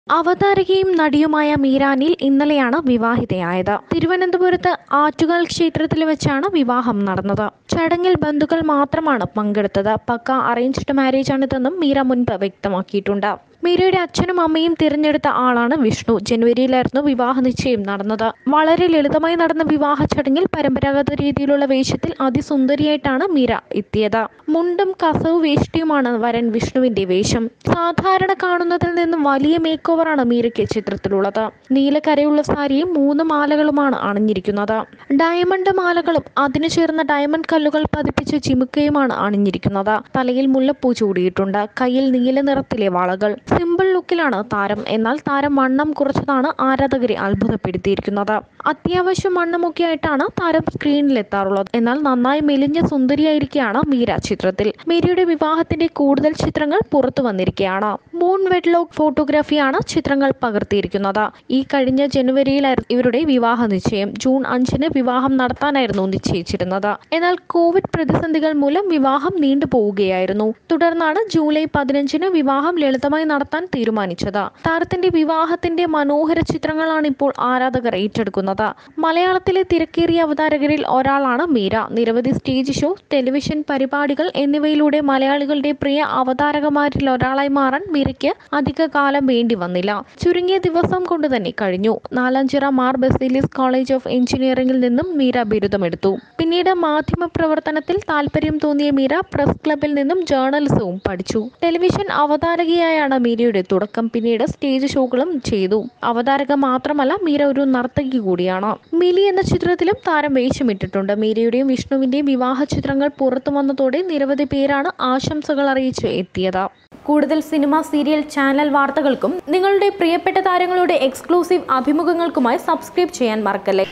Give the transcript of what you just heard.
അവതാരകയും നടിയുമായ മീരാനിൽ ഇന്നലെയാണ് വിവാഹിതയായത് തിരുവനന്തപുരത്ത് ആറ്റുകാൽ ക്ഷേത്രത്തിൽ വെച്ചാണ് വിവാഹം നടന്നത് ചടങ്ങിൽ ബന്ധുക്കൾ മാത്രമാണ് പങ്കെടുത്തത് പക്ക അറേഞ്ച്ഡ് മാരേജാണിതെന്നും മീര മുൻപ് വ്യക്തമാക്കിയിട്ടുണ്ട് മീരയുടെ അച്ഛനും അമ്മയും തിരഞ്ഞെടുത്ത ആളാണ് വിഷ്ണു ജനുവരിയിലായിരുന്നു വിവാഹ നിശ്ചയം നടന്നത് വളരെ ലളിതമായി നടന്ന വിവാഹ ചടങ്ങിൽ പരമ്പരാഗത രീതിയിലുള്ള വേഷത്തിൽ അതിസുന്ദരിയായിട്ടാണ് മീര എത്തിയത് മുണ്ടും കസവ് വേഷ്ടിയുമാണ് വരൻ വിഷ്ണുവിന്റെ വേഷം സാധാരണ കാണുന്നതിൽ നിന്നും വലിയ മേക്ക് ഓവറാണ് മീരയ്ക്ക് ചിത്രത്തിലുള്ളത് നീലക്കരയുള്ള സാരിയും മൂന്ന് മാലകളുമാണ് അണിഞ്ഞിരിക്കുന്നത് ഡയമണ്ട് മാലകളും അതിനു ചേർന്ന ഡയമണ്ട് കല്ലുകൾ പതിപ്പിച്ച ചിമുക്കയുമാണ് അണിഞ്ഞിരിക്കുന്നത് തലയിൽ മുല്ലപ്പൂ ചൂടിയിട്ടുണ്ട് കയ്യിൽ നീല നിറത്തിലെ വളകൾ സിമ്പിൾ ലുക്കിലാണ് താരം എന്നാൽ താരം വണ്ണം കുറച്ചതാണ് ആരാധകരെ അത്ഭുതപ്പെടുത്തിയിരിക്കുന്നത് അത്യാവശ്യം വണ്ണമൊക്കെ ആയിട്ടാണ് താരം സ്ക്രീനിൽ എത്താറുള്ളത് എന്നാൽ നന്നായി മെലിഞ്ഞ സുന്ദരിയായിരിക്കുകയാണ് മീര ചിത്രത്തിൽ മീരയുടെ വിവാഹത്തിന്റെ കൂടുതൽ ചിത്രങ്ങൾ പുറത്തു വന്നിരിക്കുകയാണ് മൂൺ വെഡ്ലോക്ക് ഫോട്ടോഗ്രാഫിയാണ് ചിത്രങ്ങൾ പകർത്തിയിരിക്കുന്നത് ഈ കഴിഞ്ഞ ജനുവരിയിലായിരുന്നു ഇവരുടെ വിവാഹ നിശ്ചയം ജൂൺ അഞ്ചിന് വിവാഹം നടത്താനായിരുന്നു നിശ്ചയിച്ചിരുന്നത് എന്നാൽ കോവിഡ് പ്രതിസന്ധികൾ മൂലം വിവാഹം നീണ്ടുപോവുകയായിരുന്നു തുടർന്നാണ് ജൂലൈ പതിനഞ്ചിന് വിവാഹം ലളിതമായി നടത്താൻ തീരുമാനിച്ചത് താരത്തിന്റെ വിവാഹത്തിന്റെ മനോഹര ചിത്രങ്ങളാണ് ഇപ്പോൾ ആരാധകർ ഏറ്റെടുക്കുന്നത് മലയാളത്തിലെ തിരക്കേറിയ അവതാരകരിൽ ഒരാളാണ് മീര നിരവധി സ്റ്റേജ് ഷോ ടെലിവിഷൻ പരിപാടികൾ എന്നിവയിലൂടെ മലയാളികളുടെ പ്രിയ അവതാരകമാരിൽ ഒരാളായി മാറാൻ മീരയ്ക്ക് അധിക കാലം വേണ്ടി വന്നില്ല ചുരുങ്ങിയ ദിവസം കൊണ്ട് തന്നെ കഴിഞ്ഞു നാലാഞ്ചിറ മാർ ബസേലിയസ് കോളേജ് ഓഫ് എഞ്ചിനീയറിംഗിൽ നിന്നും മീര ബിരുദമെടുത്തു പിന്നീട് മാധ്യമ പ്രവർത്തനത്തിൽ താല്പര്യം തോന്നിയ മീര പ്രസ് ക്ലബിൽ നിന്നും ജേർണലിസവും പഠിച്ചു ടെലിവിഷൻ അവതാരകയായാണ് മീരയുടെ തുടക്കം പിന്നീട് സ്റ്റേജ് ഷോകളും ചെയ്തു അവതാരക മാത്രമല്ല മീര ഒരു നർത്തകി കൂടിയാണ് മിലി എന്ന ചിത്രത്തിലും താരം വേഷമിട്ടിട്ടുണ്ട് മീരയുടെയും വിഷ്ണുവിന്റെയും വിവാഹ ചിത്രങ്ങൾ പുറത്തു വന്നതോടെ നിരവധി പേരാണ് ആശംസകൾ അറിയിച്ച് എത്തിയത് കൂടുതൽ സിനിമ സീരിയൽ ചാനൽ വാർത്തകൾക്കും നിങ്ങളുടെ പ്രിയപ്പെട്ട താരങ്ങളുടെ എക്സ്ക്ലൂസീവ് അഭിമുഖങ്ങൾക്കുമായി സബ്സ്ക്രൈബ് ചെയ്യാൻ മറക്കല്ലേ